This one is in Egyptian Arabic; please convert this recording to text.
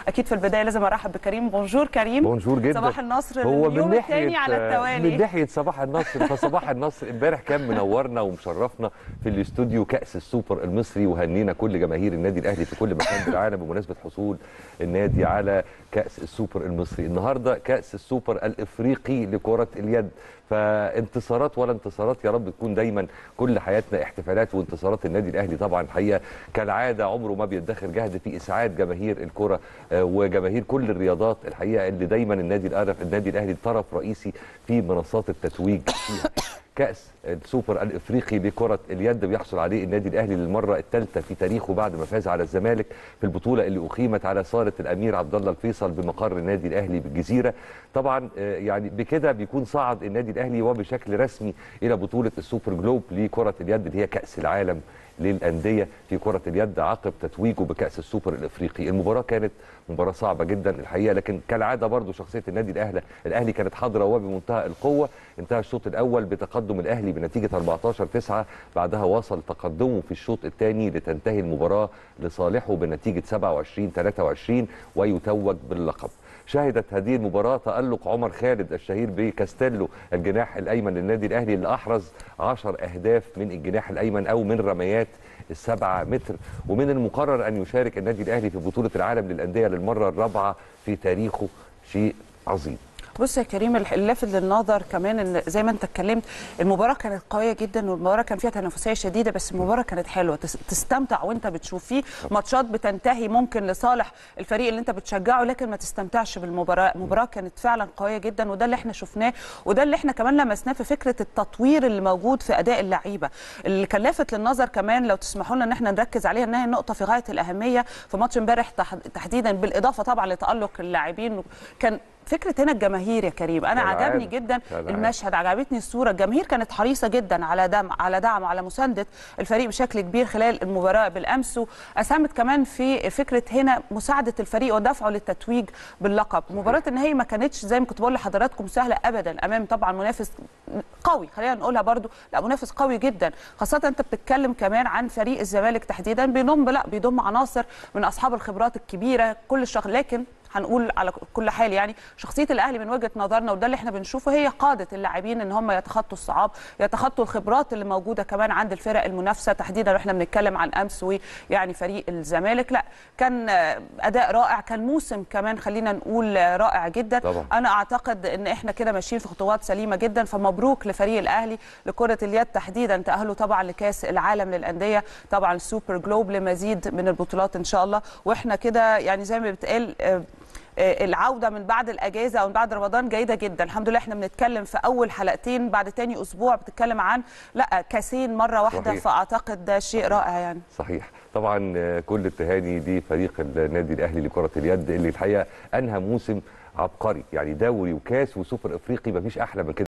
اكيد في البدايه لازم ارحب بكريم بونجور كريم بونجور جدا صباح النصر هو اليوم من الثاني ناحيه على من التوالي ناحيه صباح النصر فصباح النصر امبارح كان منورنا ومشرفنا في الاستوديو كاس السوبر المصري وهنينا كل جماهير النادي الاهلي في كل مكان في العالم بمناسبه حصول النادي على كاس السوبر المصري النهارده كاس السوبر الافريقي لكره اليد فانتصارات ولا انتصارات يا رب تكون دايما كل حياتنا احتفالات وانتصارات النادي الاهلي طبعا الحقيقه كالعاده عمره ما بيدخر جهد في اسعاد جماهير الكره آه، وجماهير كل الرياضات الحقيقه اللي دايما النادي الاهلي النادي الاهلي طرف رئيسي في منصات التتويج فيها كاس السوبر الافريقي لكره اليد بيحصل عليه النادي الاهلي للمره الثالثه في تاريخه بعد ما فاز على الزمالك في البطوله اللي اقيمت على صاله الامير عبد الله الفيصل بمقر النادي الاهلي بالجزيره طبعا آه، يعني بكده بيكون صعد النادي الاهلي وبشكل رسمي الى بطوله السوبر جلوب لكره اليد اللي هي كاس العالم للانديه في كره اليد عقب تتويجه بكاس السوبر الافريقي المباراه كانت مباراه صعبه جدا الحقيقه لكن كالعاده برضو شخصيه النادي الاهلي الاهلي كانت حاضره وبمنتهى القوه انتهى الشوط الاول بتقدم الاهلي بنتيجه 14 9 بعدها وصل تقدمه في الشوط الثاني لتنتهي المباراه لصالحه بنتيجه 27 23 ويتوج باللقب شهدت هذه المباراة تألق عمر خالد الشهير بكاستيلو الجناح الأيمن للنادي الأهلي اللي أحرز 10 أهداف من الجناح الأيمن أو من رميات السبعة متر ومن المقرر أن يشارك النادي الأهلي في بطولة العالم للأندية للمرة الرابعة في تاريخه شيء عظيم بص يا كريم اللافت للنظر كمان ان زي ما انت اتكلمت المباراه كانت قويه جدا والمباراه كان فيها تنافسيه شديده بس المباراه كانت حلوه تس- تستمتع وانت بتشوف في ماتشات بتنتهي ممكن لصالح الفريق اللي انت بتشجعه لكن ما تستمتعش بالمباراه المباراه كانت فعلا قويه جدا وده اللي احنا شفناه وده اللي احنا كمان لمسناه في فكره التطوير اللي موجود في اداء اللعيبه اللي كان لافت للنظر كمان لو تسمحوا لنا ان احنا نركز عليها انها نقطه في غايه الاهميه في ماتش امبارح تح- تحديدا بالاضافه طبعا لتالق اللاعبين كان فكره هنا الجماهير يا كريم انا كالعادة. عجبني جدا كالعادة. المشهد عجبتني الصوره الجماهير كانت حريصه جدا على دعم على دعم على مسانده الفريق بشكل كبير خلال المباراه بالامس واسهمت كمان في فكره هنا مساعده الفريق ودفعه للتتويج باللقب مباراه النهائي ما كانتش زي ما كنت بقول لحضراتكم سهله ابدا امام طبعا منافس قوي خلينا نقولها برضو لا منافس قوي جدا خاصه انت بتتكلم كمان عن فريق الزمالك تحديدا بيضم لا بيضم عناصر من اصحاب الخبرات الكبيره كل الشغل لكن هنقول على كل حال يعني شخصيه الاهلي من وجهه نظرنا وده اللي احنا بنشوفه هي قاده اللاعبين ان هم يتخطوا الصعاب يتخطوا الخبرات اللي موجوده كمان عند الفرق المنافسه تحديدا واحنا بنتكلم عن امس ويعني فريق الزمالك لا كان آه، اداء رائع كان موسم كمان خلينا نقول آه، رائع جدا طبعا. انا اعتقد ان احنا كده ماشيين في خطوات سليمه جدا فمبروك لفريق الاهلي لكره اليد تحديدا تاهلوا طبعا لكاس العالم للانديه طبعا السوبر جلوب لمزيد من البطولات ان شاء الله واحنا كده يعني زي ما بتقال آه، آه، العوده من بعد الاجازه او من بعد رمضان جيده جدا الحمد لله احنا بنتكلم في اول حلقتين بعد تاني اسبوع بتتكلم عن لا كاسين مره واحده صحيح. فاعتقد ده شيء رائع يعني صحيح طبعا آه، كل التهاني لفريق النادي الاهلي لكره اليد اللي الحقيقه انهى موسم عبقري يعني دوري وكاس وسوبر افريقي مفيش احلى من كده